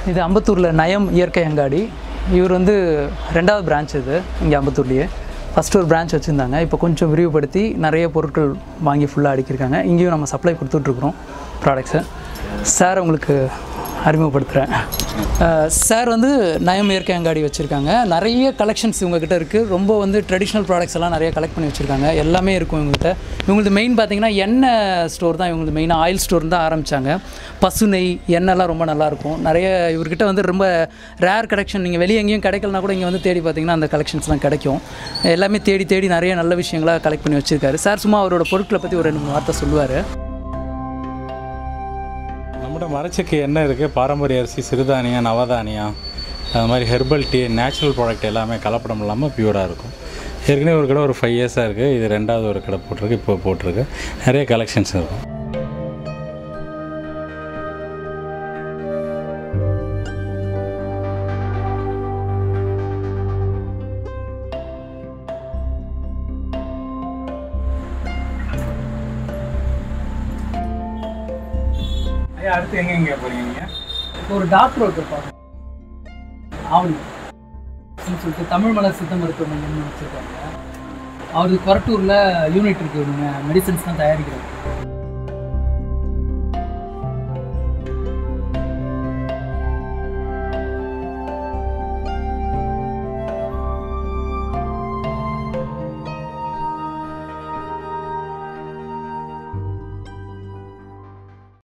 இது அம்பத்தூரில் நயம் இயற்கை அங்காடி இவர் வந்து ரெண்டாவது பிரான்ச் இது இங்கே அம்பத்தூர்லேயே ஃபஸ்ட்டு ஒரு பிரான்ச் வச்சுருந்தாங்க இப்போ கொஞ்சம் விரிவுபடுத்தி நிறைய பொருட்கள் வாங்கி ஃபுல்லாக அடிக்கிருக்காங்க இங்கேயும் நம்ம சப்ளை கொடுத்துட்ருக்குறோம் ப்ராடக்ட்ஸை சார் உங்களுக்கு அறிமுகப்படுத்துகிறேன் சார் வந்து நயம் இயற்கை அங்காடி வச்சுருக்காங்க நிறைய கலெக்ஷன்ஸ் இவங்ககிட்ட இருக்குது ரொம்ப வந்து ட்ரெடிஷ்னல் ப்ராடக்ட்ஸ் எல்லாம் நிறைய கலெக்ட் பண்ணி வச்சுருக்காங்க எல்லாமே இருக்கும் இவங்ககிட்ட இவங்களுக்கு மெயின் பார்த்தீங்கன்னா எண்ணெய் ஸ்டோர் தான் இவங்களுக்கு மெயினாக ஆயில் ஸ்டோர் தான் ஆரம்பித்தாங்க பசு நெய் எண்ணெய்லாம் ரொம்ப நல்லாயிருக்கும் நிறைய இவர்கிட்ட வந்து ரொம்ப ரேர் கலெக்ஷன் நீங்கள் வெளியே எங்கேயும் கிடைக்கலனா கூட இங்கே வந்து தேடி பார்த்தீங்கன்னா அந்த கலெக்ஷன்ஸ்லாம் கிடைக்கும் எல்லாமே தேடி தேடி நிறைய நல்ல விஷயங்களாக கலெக்ட் பண்ணி வச்சுருக்காரு சார் சும்மா அவரோட பொருட்களை பற்றி ஒரு ரெண்டு மூணு வார்த்தை சொல்லுவார் நம்மகிட்ட மரச்செக்கு எண்ணெய் இருக்குது பாரம்பரிய அரிசி சிறுதானியம் நவதானியம் அது மாதிரி ஹெர்பல் டீ நேச்சுரல் ப்ராடக்ட் எல்லாமே கலப்படம் இல்லாமல் பியூராக இருக்கும் ஏற்கனவே ஒரு கடை ஒரு ஃபைவ் இயர்ஸாக இருக்குது இது ரெண்டாவது ஒரு கடை போட்டிருக்கு இப்போ போட்டிருக்கு நிறைய கலெக்ஷன்ஸ் இருக்கும் ஐயா அடுத்து எங்கே எங்கே போகிறீங்க நீங்கள் ஒரு டாக்டர் ஒருத்தர் பார்க்கணும் ஆவணி அப்படின்னு சொல்லிட்டு தமிழ் மலர் சித்த மருத்துவ மையம்னு வச்சுருக்காங்க அவருக்கு கொரட்டூரில் யூனிட் இருக்குது மெடிசன்ஸ் தான் தயாரிக்கிறாங்க